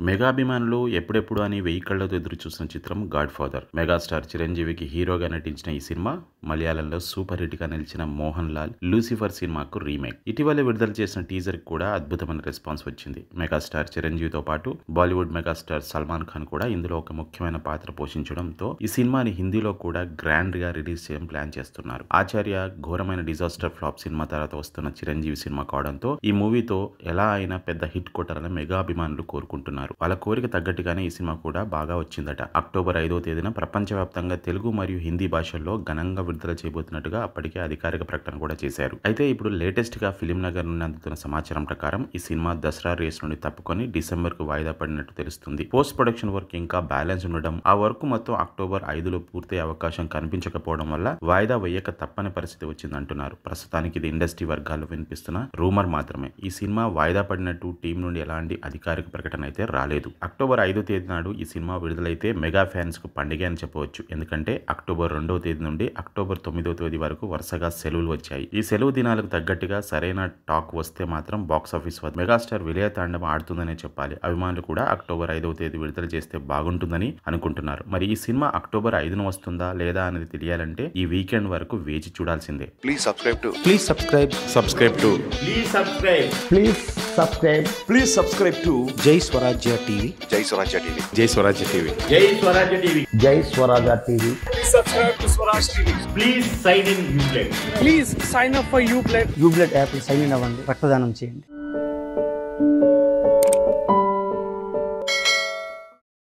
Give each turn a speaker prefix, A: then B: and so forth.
A: మెగాభిమానులు ఎప్పుడెప్పుడు అని వెయ్యి కళ్ళతో ఎదురు చూసిన చిత్రం గాడ్ ఫాదర్ మెగాస్టార్ చిరంజీవికి హీరోగా నటించిన ఈ సినిమా మలయాళంలో సూపర్ హిట్ గా నిలిచిన మోహన్ లాల్ లూసిఫర్ సినిమాకు రీమేక్ ఇటీవల విడుదల చేసిన టీజర్ కూడా అద్భుతమైన రెస్పాన్స్ వచ్చింది మెగాస్టార్ చిరంజీవితో పాటు బాలీవుడ్ మెగాస్టార్ సల్మాన్ ఖాన్ కూడా ఇందులో ఒక ముఖ్యమైన పాత్ర పోషించడంతో ఈ సినిమాని హిందీలో కూడా గ్రాండ్ గా రిలీజ్ చేయడం ప్లాన్ చేస్తున్నారు ఆచార్య ఘోరమైన డిజాస్టర్ ఫ్లాప్ సినిమా తర్వాత వస్తున్న చిరంజీవి సినిమా కావడంతో ఈ మూవీతో ఎలా అయినా పెద్ద హిట్ కొట్టాలని మెగా అభిమానులు కోరుకుంటున్నారు వాళ్ళ కోరిక తగ్గట్టుగానే ఈ సినిమా కూడా బాగా వచ్చిందట అక్టోబర్ ఐదో తేదీన ప్రపంచవ్యాప్తంగా తెలుగు మరియు హిందీ భాషల్లో ఘనంగా విడుదల చేయబోతున్నట్టుగా అప్పటికే అధికారిక ప్రకటన కూడా చేశారు అయితే ఇప్పుడు లేటెస్ట్ గా ఫిలిం నగర్ నుండి అందుతున్న సమాచారం ప్రకారం ఈ సినిమా దసరా రేస్ నుండి తప్పుకొని డిసెంబర్ కు వాయిదా పడినట్టు తెలుస్తుంది పోస్ట్ ప్రొడక్షన్ వర్క్ ఇంకా బ్యాలెన్స్ ఉండడం ఆ వర్క్ మొత్తం అక్టోబర్ ఐదులో పూర్తయ్యే అవకాశం కనిపించకపోవడం వల్ల వాయిదా వేయక తప్పని పరిస్థితి వచ్చిందంటున్నారు ప్రస్తుతానికి ఇది ఇండస్ట్రీ వర్గాల్లో వినిపిస్తున్న రూమర్ మాత్రమే ఈ సినిమా వాయిదా పడినట్టు టీం నుండి ఎలాంటి అధికారిక ప్రకటన అయితే రాలేదు అక్టోబర్ ఐదో తేదీ నాడు ఈ సినిమా విడుదలైతే మెగా ఫ్యాన్స్ కు పండుగ అని చెప్పవచ్చు ఎందుకంటే అక్టోబర్ రెండవ తేదీ నుండి అక్టోబర్ తొమ్మిదో తేదీ వరకు వరుసగా సెలవులు వచ్చాయి ఈ సెలవు దినాలకు తగ్గట్టుగా సరైన టాక్ వస్తే మాత్రం బాక్స్ ఆఫీస్ వద్ద మెగాస్టార్ విలయ తాండం ఆడుతుందనే చెప్పాలి అభిమానులు కూడా అక్టోబర్ ఐదవ తేదీ విడుదల చేస్తే బాగుంటుందని అనుకుంటున్నారు మరి ఈ సినిమా అక్టోబర్ ఐదున వస్తుందా లేదా అనేది తెలియాలంటే ఈ వీకెండ్ వరకు వేచి చూడాల్సిందే
B: Please subscribe to
C: Please subscribe.
D: subscribe to
E: Please subscribe.
C: Please subscribe.
D: please subscribe to
C: Jai Swarajya TV.
B: Jai Swarajya TV.
D: Jay Swarajya TV.
E: Jai Swarajya TV.
C: Jai Swarajya TV.
E: Please sign in Uplay.
F: Please sign up for Uplay
G: యూబ్లెట్ app sign in అవ్వండి రక్తదానం చేయండి